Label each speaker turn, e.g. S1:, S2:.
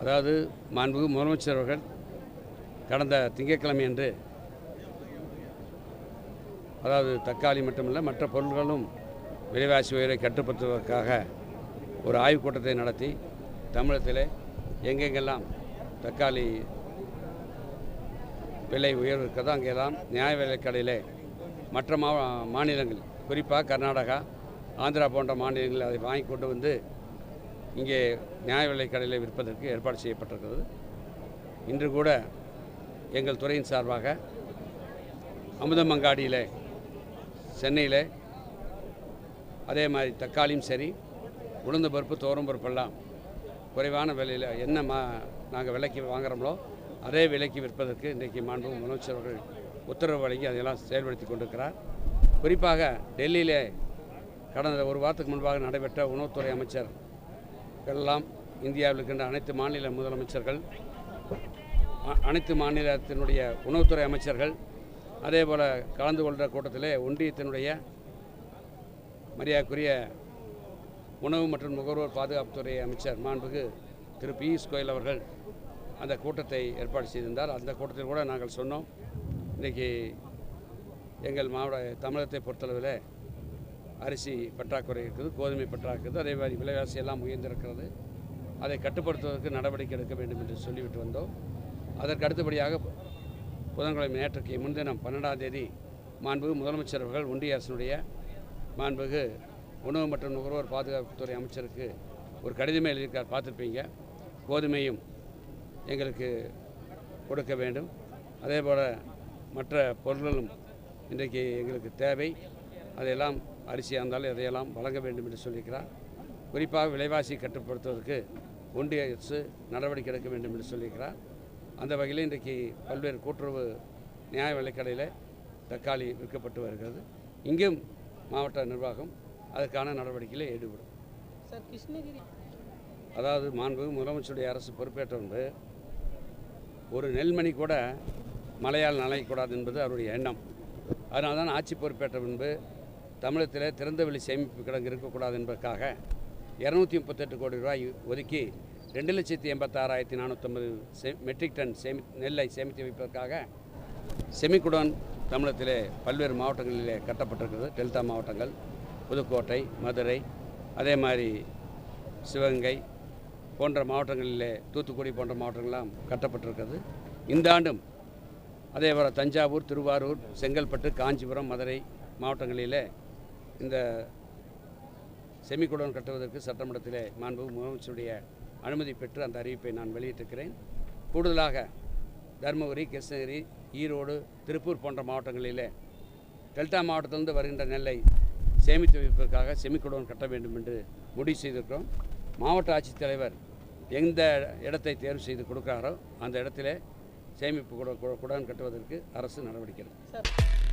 S1: அதாவது மாண்புமிகு முதலமைச்சர் அவர்கள் கடந்த திங்கட்கிழமை அன்று அதாவது தக்காளி மட்டுமல்ல மற்ற பொருட்களும் விலைவாசி உயரை கட்டுப்படுத்துவதற்காக ஒரு ஆய்வுக் கூட்டத்தை நடத்தி தமிழகத்தில் எங்கெங்கெல்லாம் தக்காளி விலை உயர்வு இருக்கிறதோ அங்கெல்லாம் நியாய விலைக் கடையில் மற்ற மா மாநிலங்கள் குறிப்பாக கர்நாடகா ஆந்திரா போன்ற மாநிலங்கள் அதை வாங்கி கொண்டு வந்து இங்கே நியாய விலைக் கடையில் விற்பதற்கு ஏற்பாடு செய்யப்பட்டிருக்கிறது இன்று கூட எங்கள் துறையின் சார்பாக அமுதமங்காடியில் சென்னையில் அதே மாதிரி தக்காளியும் சரி உளுந்து பருப்பு தோரம் பருப்பெல்லாம் குறைவான விலையில் என்ன மா நாங்கள் விலைக்கு வாங்குறோமோ அதே விலைக்கு விற்பதற்கு இன்றைக்கு மாண்பு முதலமைச்சர் அவர்கள் உத்தரவு வழங்கி அதையெல்லாம் செயல்படுத்தி கொண்டிருக்கிறார் குறிப்பாக டெல்லியிலே கடந்த ஒரு வாரத்துக்கு முன்பாக நடைபெற்ற உணவுத்துறை அமைச்சர் எல்லாம் இந்தியாவில் இருக்கின்ற அனைத்து மாநில முதலமைச்சர்கள் அ- அனைத்து மாநிலத்தினுடைய உணவுத்துறை அமைச்சர்கள் அதே போல் கலந்து கொள்கிற கூட்டத்திலே ஒன்றியத்தினுடைய மரியாதைக்குரிய உணவு மற்றும் நுகர்வோர் பாதுகாப்புத்துறை அமைச்சர் மாண்புகு திரு பியூஷ் கோயல் அவர்கள் அந்த கூட்டத்தை ஏற்பாடு செய்திருந்தார் அந்த கூட்டத்தில் கூட நாங்கள் சொன்னோம் இன்றைக்கி எங்கள் மாவட்ட தமிழகத்தை பொறுத்தளவில் அரிசி பற்றாக்குறை இருக்குது கோதுமை பற்றாக்குறை இருக்குது அதே மாதிரி விலைவாசி எல்லாம் உயர்ந்திருக்கிறது அதை கட்டுப்படுத்துவதற்கு நடவடிக்கை எடுக்க வேண்டும் என்று சொல்லிவிட்டு வந்தோம் அதற்கு அடுத்தபடியாக புதன்கிழமை நேற்றுக்கு முன்தினம் பன்னெண்டாம் தேதி மாண்புகு முதலமைச்சர் அவர்கள் ஒன்றிய அரசினுடைய மாண்புகு உணவு மற்றும் நுகர்வோர் பாதுகாப்புத்துறை அமைச்சருக்கு ஒரு கடிதமே எழுதியிருக்கார் பார்த்துருப்பீங்க கோதுமையும் எங்களுக்கு கொடுக்க வேண்டும் அதே போல் மற்ற பொருள்களும் இன்றைக்கு எங்களுக்கு தேவை அதையெல்லாம் அரிசியாக இருந்தாலும் அதையெல்லாம் வழங்க வேண்டும் என்று சொல்லியிருக்கிறார் குறிப்பாக விலைவாசி கட்டுப்படுத்துவதற்கு ஒன்றிய அரசு நடவடிக்கை எடுக்க வேண்டும் என்று சொல்லியிருக்கிறார் அந்த வகையில் இன்றைக்கு பல்வேறு கூட்டுறவு நியாய விலைக்கடையில் தக்காளி விற்கப்பட்டு வருகிறது இங்கும் மாவட்ட நிர்வாகம் அதற்கான நடவடிக்கையில் ஈடுபடும்
S2: சார் கிருஷ்ணகிரி
S1: அதாவது மாண்புமிகு முதலமைச்சருடைய அரசு பொறுப்பேற்ற முன்பு ஒரு நெல்மணி கூட மழையால் நனையக்கூடாது என்பது அவருடைய எண்ணம் அதனால தான் ஆட்சி பொறுப்பேற்ற முன்பு தமிழகத்தில் திறந்தவெளி சேமிப்பு கிடங்கு இருக்கக்கூடாது என்பதற்காக இரநூத்தி முப்பத்தெட்டு கோடி ரூபாய் ஒதுக்கி ரெண்டு லட்சத்தி எண்பத்தாறாயிரத்தி நானூற்றம்பது செ மெட்ரிக் டன் சேமி நெல்லை சேமித்து வைப்பதற்காக செமிகுடன் தமிழகத்திலே பல்வேறு மாவட்டங்களிலே கட்டப்பட்டிருக்கிறது டெல்டா மாவட்டங்கள் புதுக்கோட்டை மதுரை அதே மாதிரி சிவகங்கை போன்ற மாவட்டங்களிலே தூத்துக்குடி போன்ற மாவட்டங்கள்லாம் கட்டப்பட்டிருக்கிறது இந்த ஆண்டும் அதே போல் தஞ்சாவூர் திருவாரூர் செங்கல்பட்டு காஞ்சிபுரம் மதுரை மாவட்டங்களிலே இந்த செமிகுடன் கட்டுவதற்கு சட்டமன்றத்திலே மாண்பு முதலமைச்சருடைய அனுமதி பெற்று அந்த அறிவிப்பை நான் வெளியிட்டிருக்கிறேன் கூடுதலாக தருமபுரி கிருஷ்ணகிரி ஈரோடு திருப்பூர் போன்ற மாவட்டங்களிலே டெல்டா மாவட்டத்திலிருந்து வருகின்ற நெல்லை சேமித்து வைப்பதற்காக செமிகுடோன் கட்ட வேண்டும் என்று முடிவு செய்திருக்கிறோம் மாவட்ட ஆட்சித்தலைவர் எந்த இடத்தை தேர்வு செய்து கொடுக்கிறாரோ அந்த இடத்திலே சேமிப்பு குட குடோன் கட்டுவதற்கு அரசு நடவடிக்கை எடுக்கும்
S2: சார்